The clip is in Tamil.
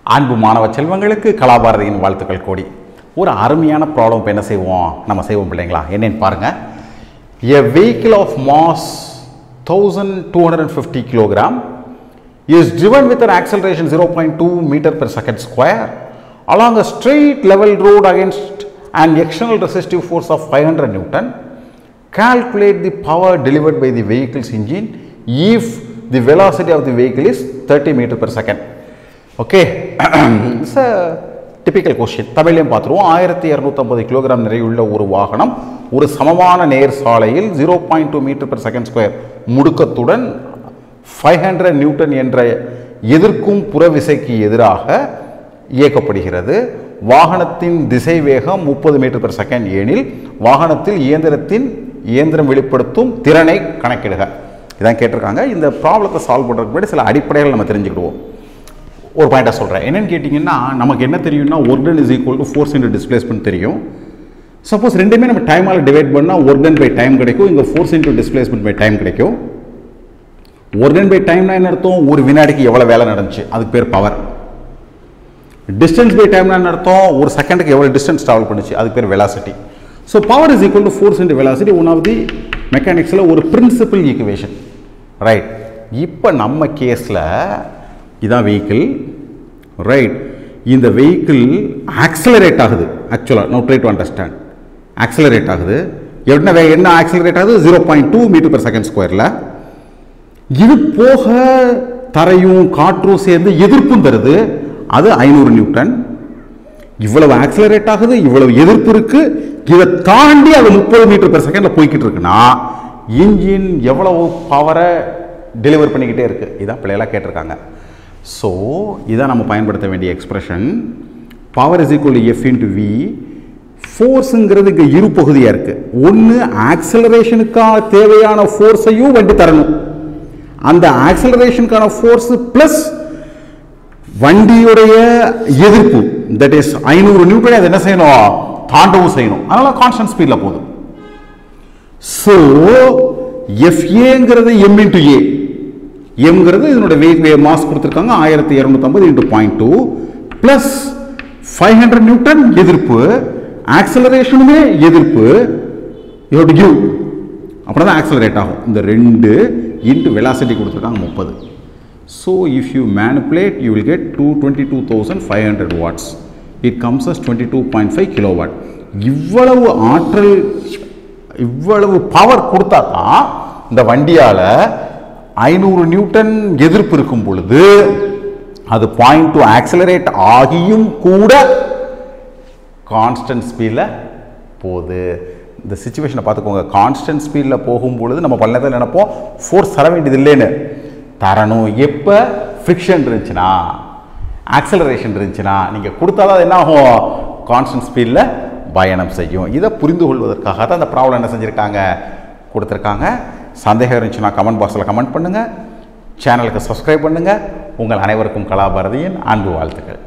அன்பு மாணவ செல்வங்களுக்கு கலாபாரதியின் வாழ்த்துக்கள் கோடி ஒரு அருமையான ப்ராப்ளம் இப்போ என்ன செய்வோம் நம்ம செய்வோம் பிள்ளைங்களா என்னன்னு பாருங்க a vehicle of mass thousand two hundred and fifty kilogram is driven with an acceleration 0.2 meter per second square along a straight level road against an external resistive force of 500 newton calculate the power delivered by the vehicle's engine if the velocity of the vehicle is 30 meter per second okay it's a typical question தமிழ்லையும் பார்த்துருவோம் ஆயிரத்தி இரநூத்தம்பது கிலோகிராம் நிறையுள்ள ஒரு வாகனம் ஒரு சமமான நேர் சாலையில் zero point two metre per second square முடுக்கத்துடன் ஃபைவ் ஹண்ட்ரட் நியூட்டன் என்ற எதிர்க்கும் புறவிசைக்கு எதிராக இயக்கப்படுகிறது வாகனத்தின் திசை வேகம் முப்பது மீட்டர் per செகண்ட் எனில் வாகனத்தில் இயந்திரத்தின் இயந்திரம் வெளிப்படுத்தும் திறனை கணக்கிடுக இதான் கேட்டிருக்காங்க இந்த ப்ராப்ளத்தை சால்வ் பண்ணுறதுக்கு முன்னாடி சில அடிப்படைகள் நம்ம தெரிஞ்சுக்கிடுவோம் ஒரு பாயிண்டாக சொல்கிறேன் என்னன்னு கேட்டிங்கன்னா நமக்கு என்ன தெரியும்னா work done is equal to force into displacement தெரியும் சப்போஸ் ரெண்டுமே நம்ம டைமால் டிவைட் பண்ணால் ஒர்டன் பை டைம் கிடைக்கும் இங்கே force into displacement by time கிடைக்கும் ஒர்டன் பை டைம்னா என்ன அர்த்தம் ஒரு வினாடிக்கு எவ்வளோ வேலை நடந்துச்சு அதுக்கு பேர் பவர் டிஸ்டன்ஸ் பை டைம்னா என்ன அர்த்தம் ஒரு செகண்டுக்கு எவ்வளோ டிஸ்டன்ஸ் ட்ராவல் பண்ணுச்சு அதுக்கு பேர் velocity so power is equal to force into velocity one of the மெக்கானிக்ஸில் ஒரு பிரின்சிபல் ஈக்குவேஷன் ரைட் இப்போ நம்ம கேஸில் இதான் வெஹிக்கிள் ரைட் இந்த வெஹிக்கிள் ஆக்சலரேட் ஆகுது ஆக்சுவலாக no try to understand accelerate ஆகுது என்ன வே- என்ன ஆக்சலரேட் ஆகுது zero point two metre per second ஸ்கொயரில் இது போக தரையும் காற்றும் சேர்ந்து எதிர்ப்பும் தருது அது ஐநூறு நியூட்டன் இவ்வளவு ஆக்சலரேட் ஆகுது இவ்வளவு எதிர்ப்பு இருக்கு இதை தாண்டி அது முப்பது மீட்டர் per செகண்ட்ல போய்கிட்டு இருக்குன்னா இன்ஜின் எவ்வளவு பவரை டெலிவர் பண்ணிக்கிட்டே இருக்கு இதான் பிள்ளைகளாக கேட்டிருக்காங்க ஸோ இதான் நம்ம பயன்படுத்த வேண்டிய expression power is equal F into V ஃபோர்ஸுங்கிறது இங்கே இரு பகுதியாக இருக்குது ஒன்று ஆக்சலரேஷனுக்கான தேவையான ஃபோர்ஸையும் வண்டி தரணும் அந்த ஆக்சலரேஷனுக்கான ஃபோர்ஸ் ப்ளஸ் வண்டியுடைய எதிர்ப்பு தட் இஸ் ஐநூறு நியூட்டன் அது என்ன செய்யணும் தாண்டவும் செய்யணும் அதனால கான்ஸ்டன்ட் ஸ்பீடில் போகுது ஸோ எஃப்ஏங்கிறது எம் இன்டு ஏ எம்ங்கிறது இதனுடைய வெயிட் வே மாஸ் கொடுத்துருக்காங்க ஆயிரத்தி இரநூத்தம்பது into point two plus five hundred newton எதிர்ப்பு ஆக்சலரேஷனுமே எதிர்ப்பு யூ டு கிவ் அப்புறம் தான் ஆக்சலரேட் ஆகும் இந்த ரெண்டு இன்ட்டு வெலாசிட்டி கொடுத்துருக்காங்க முப்பது so if you manipulate you will get two twenty two thousand five hundred watts it comes as twenty two point five kilo watt இவ்வளவு ஆற்றல் இவ்வளவு பவர் கொடுத்தா தான் இந்த வண்டியால் ஐநூறு நியூட்டன் எதிர்ப்பு இருக்கும் பொழுது அது பாயிண்ட் டு ஆக்சலரேட் ஆகியும் கூட கான்ஸ்டன்ட் ஸ்பீடில் போகுது இந்த சுச்சுவேஷனை பார்த்துக்கோங்க கான்ஸ்டன்ட் ஸ்பீடில் போகும்பொழுது நம்ம பல நேரத்தில் நினைப்போம் ஃபோர்ஸ் தர வேண்டியது இல்லைன்னு தரணும் எப்போ ஃப்ரிக்ஷன் இருந்துச்சுன்னா ஆக்சலரேஷன் இருந்துச்சுன்னா நீங்கள் கொடுத்தாதான் அது என்ன ஆகும் கான்ஸ்டன்ட் ஸ்பீடில் பயணம் செய்யும் இதை புரிந்து கொள்வதற்காக தான் அந்த ப்ராப்ளம் என்ன செஞ்சுருக்காங்க கொடுத்துருக்காங்க சந்தேகம் இருந்துச்சுன்னா கமெண்ட் பாக்ஸில் கமெண்ட் பண்ணுங்கள் சேனலுக்கு சப்ஸ்கிரைப் பண்ணுங்கள் உங்கள் அனைவருக்கும் கலாபாரதியின் அன்பு வாழ்த்துக்கள்